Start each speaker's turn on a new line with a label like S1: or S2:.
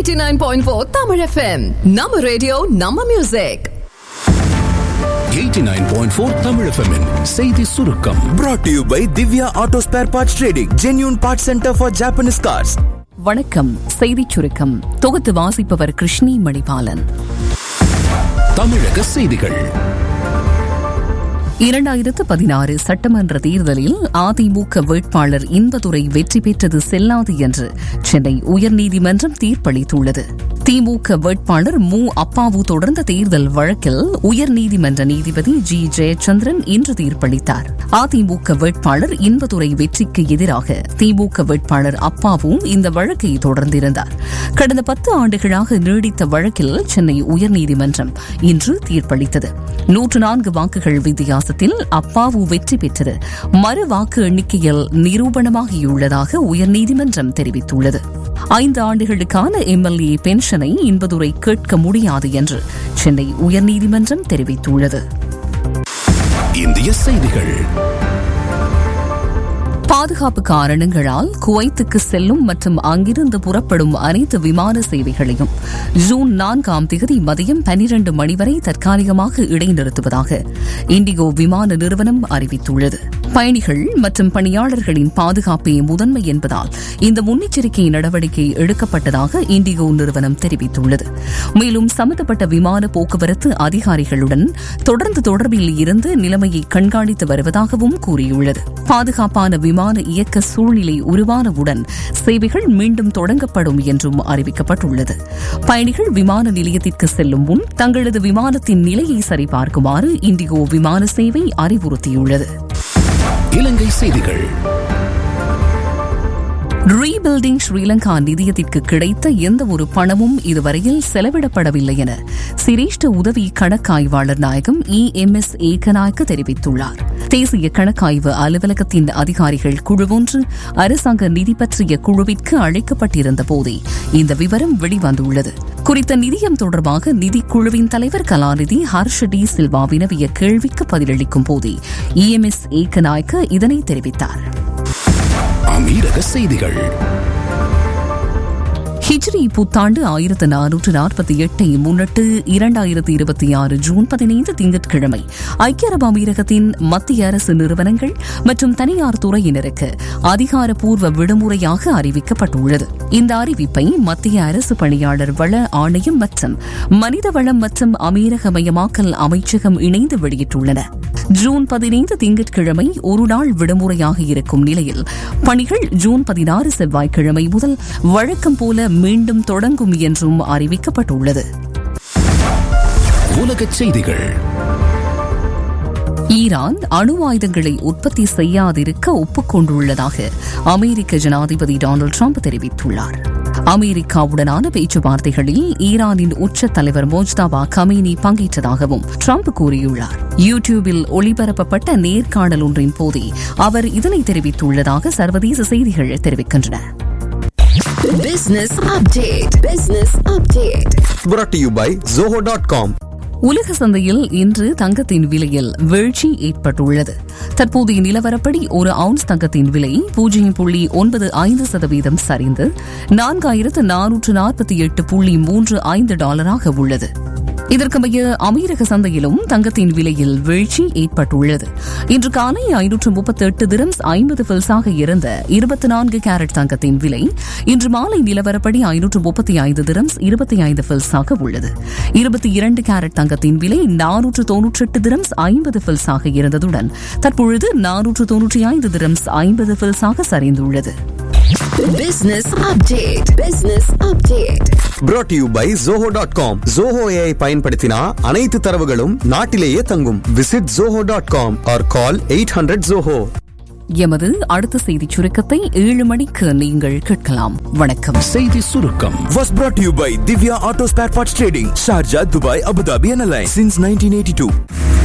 S1: 89.4 Tamil FM. நம்ம radio நம்ம music
S2: 89.4 Tamil FM -இன் செய்தி சுருக்கம்
S3: brought to you by Divya Auto Spare Parts Trading, genuine parts center for Japanese cars.
S4: வணக்கம் செய்திச் சுருக்கம் தொகுத்து வாசிப்பவர் கிருஷ்ணி மணிபாலன்
S2: தமிழக செய்திகள்
S4: இரண்டாயிரத்து பதினாறு சட்டமன்ற தேர்தலில் அதிமுக வேட்பாளர் இன்பதுரை வெற்றி பெற்றது செல்லாது என்று சென்னை உயர்நீதிமன்றம் தீர்ப்பளித்துள்ளது திமுக வேட்பாளர் மு அப்பாவு தொடர்ந்த தேர்தல் வழக்கில் உயர்நீதிமன்ற நீதிபதி ஜி ஜெயச்சந்திரன் இன்று தீர்ப்பளித்தார் அதிமுக வேட்பாளர் இன்பதுரை வெற்றிக்கு எதிராக திமுக வேட்பாளர் அப்பாவும் இந்த வழக்கை தொடர்ந்திருந்தார் கடந்த பத்து ஆண்டுகளாக நீடித்த வழக்கில் சென்னை உயர்நீதிமன்றம் இன்று தீர்ப்பளித்தது நூற்று நான்கு வாக்குகள் வித்தியாசத்தில் அப்பாவு வெற்றி பெற்றது மறு வாக்கு எண்ணிக்கையில் நிரூபணமாகியுள்ளதாக உயர்நீதிமன்றம் தெரிவித்துள்ளது ஐந்து ஆண்டுகளுக்கான எம்எல்ஏ பென்ஷனை இன்பதுரை கேட்க முடியாது என்று சென்னை உயர்நீதிமன்றம் தெரிவித்துள்ளது
S2: இந்திய செய்திகள்
S4: பாதுகாப்பு காரணங்களால் குவைத்துக்கு செல்லும் மற்றும் அங்கிருந்து புறப்படும் அனைத்து விமான சேவைகளையும் ஜூன் நான்காம் தேதி மதியம் பனிரண்டு மணி வரை தற்காலிகமாக இடைநிறுத்துவதாக இண்டிகோ விமான நிறுவனம் அறிவித்துள்ளது பயணிகள் மற்றும் பணியாளர்களின் பாதுகாப்பே முதன்மை என்பதால் இந்த முன்னெச்சரிக்கை நடவடிக்கை எடுக்கப்பட்டதாக இண்டிகோ நிறுவனம் தெரிவித்துள்ளது மேலும் சம்பந்தப்பட்ட விமான போக்குவரத்து அதிகாரிகளுடன் தொடர்ந்து தொடர்பில் இருந்து நிலைமையை கண்காணித்து வருவதாகவும் கூறியுள்ளது பாதுகாப்பான விமான இயக்க சூழ்நிலை உருவானவுடன் சேவைகள் மீண்டும் தொடங்கப்படும் என்றும் அறிவிக்கப்பட்டுள்ளது பயணிகள் விமான நிலையத்திற்கு செல்லும் முன் தங்களது விமானத்தின் நிலையை சரிபார்க்குமாறு இண்டிகோ விமான சேவை அறிவுறுத்தியுள்ளது
S2: இலங்கை செய்திகள்
S4: ரீபில்டிங் ஸ்ரீலங்கா நிதியத்திற்கு கிடைத்த எந்த ஒரு பணமும் இதுவரையில் செலவிடப்படவில்லை என சிரேஷ்ட உதவி கணக்காய்வாளர் நாயகம் இ எம் எஸ் ஏகநாயக்க தெரிவித்துள்ளார் தேசிய கணக்காய்வு அலுவலகத்தின் அதிகாரிகள் குழு ஒன்று அரசாங்க நிதி பற்றிய குழுவிற்கு அழைக்கப்பட்டிருந்த போதே இந்த விவரம் வெளிவந்துள்ளது குறித்த நிதியம் தொடர்பாக நிதிக்குழுவின் தலைவர் கலாநிதி ஹர்ஷ டி சில்வா வினவிய கேள்விக்கு பதிலளிக்கும் போதே இ எம் எஸ் ஏகநாயக்க இதனை தெரிவித்தார்
S2: அமீரக செய்திகள்
S4: ஹிஜ்ரி புத்தாண்டு ஆயிரத்து நானூற்று நாற்பத்தி எட்டை முன்னிட்டு இரண்டாயிரத்து இருபத்தி ஆறு ஜூன் பதினைந்து திங்கட்கிழமை ஐக்கிய அரபு அமீரகத்தின் மத்திய அரசு நிறுவனங்கள் மற்றும் தனியார் துறையினருக்கு அதிகாரப்பூர்வ விடுமுறையாக அறிவிக்கப்பட்டுள்ளது இந்த அறிவிப்பை மத்திய அரசு பணியாளர் வள ஆணையம் மற்றும் மனித வளம் மற்றும் அமீரகமயமாக்கல் அமைச்சகம் இணைந்து வெளியிட்டுள்ளன ஜூன் பதினைந்து திங்கட்கிழமை ஒரு நாள் விடுமுறையாக இருக்கும் நிலையில் பணிகள் ஜூன் பதினாறு செவ்வாய்க்கிழமை முதல் வழக்கம் போல மீண்டும் தொடங்கும் என்றும் அறிவிக்கப்பட்டுள்ளது
S2: உலகச் செய்திகள்
S4: ஈரான் அணு ஆயுதங்களை உற்பத்தி செய்யாதிருக்க ஒப்புக்கொண்டுள்ளதாக அமெரிக்க ஜனாதிபதி டொனால்டு ட்ரம்ப் தெரிவித்துள்ளார் அமெரிக்காவுடனான பேச்சுவார்த்தைகளில் ஈரானின் உச்ச தலைவர் மோஜ்தாபா கமீனி பங்கேற்றதாகவும் ட்ரம்ப் கூறியுள்ளார் யூ டியூபில் ஒளிபரப்பப்பட்ட நேர்காணல் ஒன்றின் போதே அவர் இதனை தெரிவித்துள்ளதாக சர்வதேச செய்திகள் தெரிவிக்கின்றன
S1: Business update. Business update.
S3: Brought to you by Zoho.com.
S4: உலக சந்தையில் இன்று தங்கத்தின் விலையில் வீழ்ச்சி ஏற்பட்டுள்ளது தற்போதைய நிலவரப்படி ஒரு அவுன்ஸ் தங்கத்தின் விலை பூஜ்ஜியம் புள்ளி ஒன்பது ஐந்து சதவீதம் சரிந்து நான்காயிரத்து நானூற்று நாற்பத்தி எட்டு புள்ளி மூன்று ஐந்து டாலராக உள்ளது இதற்கமைய அமீரக சந்தையிலும் தங்கத்தின் விலையில் வீழ்ச்சி ஏற்பட்டுள்ளது இன்று காலை ஐநூற்று முப்பத்தி எட்டு திரம்ஸ் ஐம்பது பில்ஸாக இருந்த இருபத்தி நான்கு கேரட் தங்கத்தின் விலை இன்று மாலை நிலவரப்படி ஐநூற்று முப்பத்தி ஐந்து திரம்ஸ் இருபத்தி ஐந்து பில்ஸாக உள்ளது இருபத்தி இரண்டு கேரட் தங்கத்தின் விலை நானூற்று தொன்னூற்றி எட்டு திரம்ஸ் ஐம்பது பில்ஸாக இருந்ததுடன் தற்பொழுது நானூற்று தொன்னூற்றி ஐந்து திரம்ஸ் ஐம்பது பில்ஸாக சரிந்துள்ளது
S1: Business update. Business update.
S3: Brought to you by Zoho.com. Zoho AI பயன்படுத்தினா அனைத்து தரவுகளும் நாட்டிலேயே தங்கும் visit Zoho.com or call 800 Zoho.
S4: எமது அடுத்த செய்திச் சுருக்கத்தை ஏழு மணிக்கு நீங்கள் கேட்கலாம் வணக்கம்
S2: செய்தி சுருக்கம்
S3: Was brought to you by Divya Auto Spare Parts Trading, Sharjah, Dubai, Abu Dhabi and Alliance since 1982.